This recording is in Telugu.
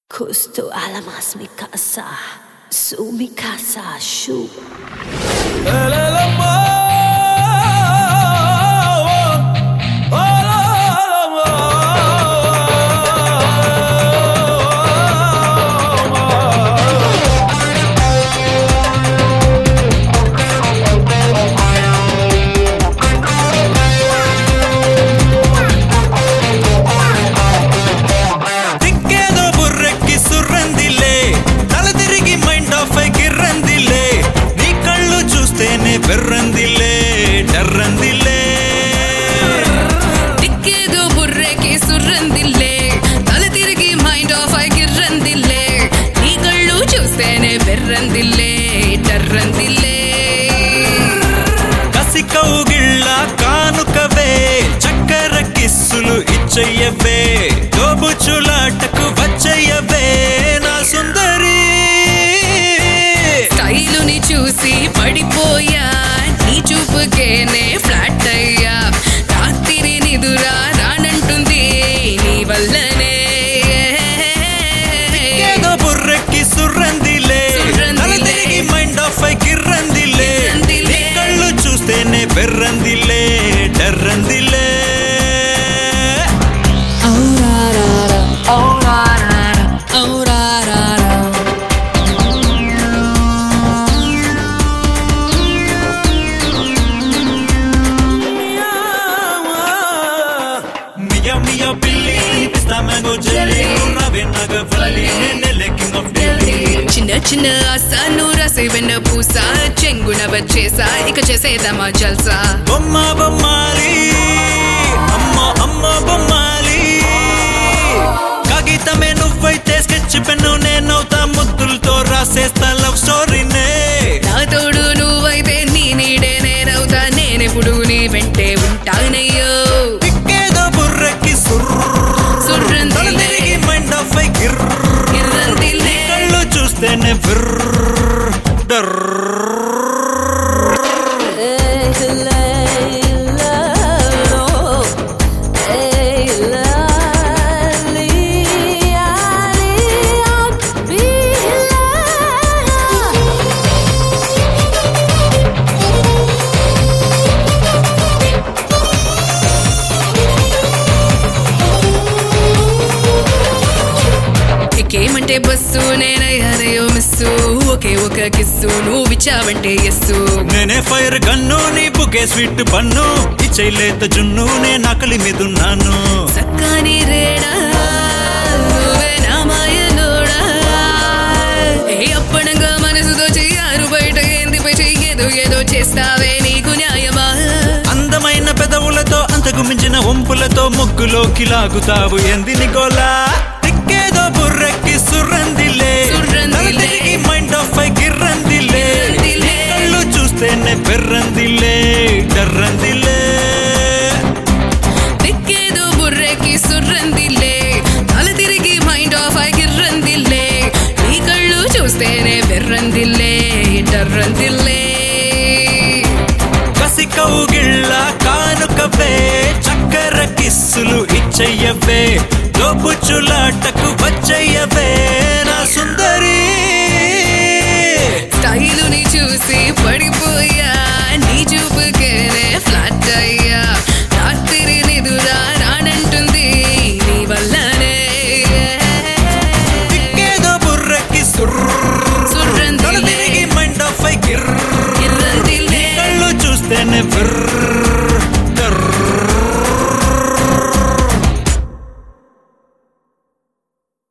Justo alamas mi casa, su mi casa, shu. తిక్కేదో బుర్రెక్కి సుర్రందిలే తల తిరిగి మైండ్ ఆఫ్ అయి గిర్రందిలే నీ కళ్ళు చూస్తేనే బెర్రందిలే డర్రందిలే దిక్కేదో బుర్రెకి సుర్రందిల్లే తల తిరిగి మైండ్ ఆఫ్ అయి గిర్రందిల్లే నీ కళ్ళు చూస్తేనే బెర్రందిల్లే టర్రందిల్లే కసి కౌగిళ్ళ కానుకవే చక్కెర కిస్సులు ఇచ్చయ్యవే దోబుచులాటకు వచ్చయ్యవే నా సుందరి స్టైలుని చూసి పడిపోయా నీ చూపుకేనే ఫ్లాట్ అయ్యా రాత్రి నిదురా రానంటుంది నీ వల్లనే ఏదో బుర్రెక్కి సుర్రందిలే సుర్రందిలే. తల తిరిగి మైండ్ ఆఫ్ అయి గిర్రందిలే గిర్రందిలే. నీ కళ్ళు చూస్తేనే బెర్రందిలే డర్రందిలే ఔరారారా, ఔరారారా, ఔరారారా. మియా మియా పిల్లి పిస్తా మ్యాంగో జెల్లీ రవే నాగవల్లి నేనే కింగ్ ఆఫ్ ఢిల్లీ చిన్న చిన్న ఆశను రాసే వెన్న పూస చెంగున వచ్చేసా ఇక చేసేదమ్మా జల్సా బొమ్మ బొమ్మాలి అమ్మ అమ్మ బొమ్మాలి కాగితమే నువ్వైతే స్కెచ్ పెన్ను నేనవుతా ముద్దులతో రాసేస్తా లవ్ స్టోరీనే నా తోడు నువ్వైతే నీ నీడే నేనవుతా నేనెప్పుడు నీ వెంటే ఉంటానయ్యో తిక్కేదో బుర్రకి సుర్ర తల సుర్రందిల్లే, తిరిగి మైండ్ ఆఫ్ అయి గిర్ర గిర్రందిల్లే. కళ్ళు చూస్తేనే విర్ర డర్ర ఎక్కేమంటే బస్సు నేనయ్యానయో మిస్సు ఒకే ఒక కిస్సు నువ్వు ఇచ్చావంటే ఎస్సు నేనే ఫైర్ గన్ను నీ బుకే స్వీట్ పన్ను ఇచ్చైలేత జున్ను నే నకలి మీదున్నాను సక్కాని రేడా నువ్వే నా మాయలోడా ఏ అప్పనంగా మనసుతో చెయ్యారు బయట ఏందిపై చెయ్యేదో ఏదో చేస్తావే నీకు న్యాయమా అందమైన పెదవులతో అంతకు మించిన వంపులతో ముగ్గులోకి లాగుతావు ఎందిని గోలా తిక్కేదో బుర్రెక్కి సుర్రందిలే సుర్రందిలే. తల తిరిగి మైండ్ ఆఫ్ అయి గిర్రందిలే గిర్రందిలే. నీ కళ్ళు చూస్తేనే బెర్రందిలే డర్రందిలే దిక్కేదో బుర్రెకి సుర్రందిల్లే తల తిరిగి మైండ్ ఆఫ్ అయి గిర్రందిల్లే నీ కళ్ళు చూస్తేనే బెర్రందిల్లే టర్రందిల్లే కసి కౌగిళ్ళ కానుకవే చక్కెర కిస్సులు ఇచ్చయ్యవే లోపుచులాటకు వచ్చయ్యవే నా సుందరి స్టైలుని చూసి పడిపోయా నీ చూపుకేనే ఫ్లాట్ అయ్యా రాత్రి నిదురా రానంటుంది నీ వల్లనే తిక్కేదో బుర్రకి సుర్ర తల సుర్రందిల్లే తిరిగి మైండ్ ఆఫ్ అయి గిర్ర గిర్రందిల్లే కళ్ళు చూస్తేనే విర్ర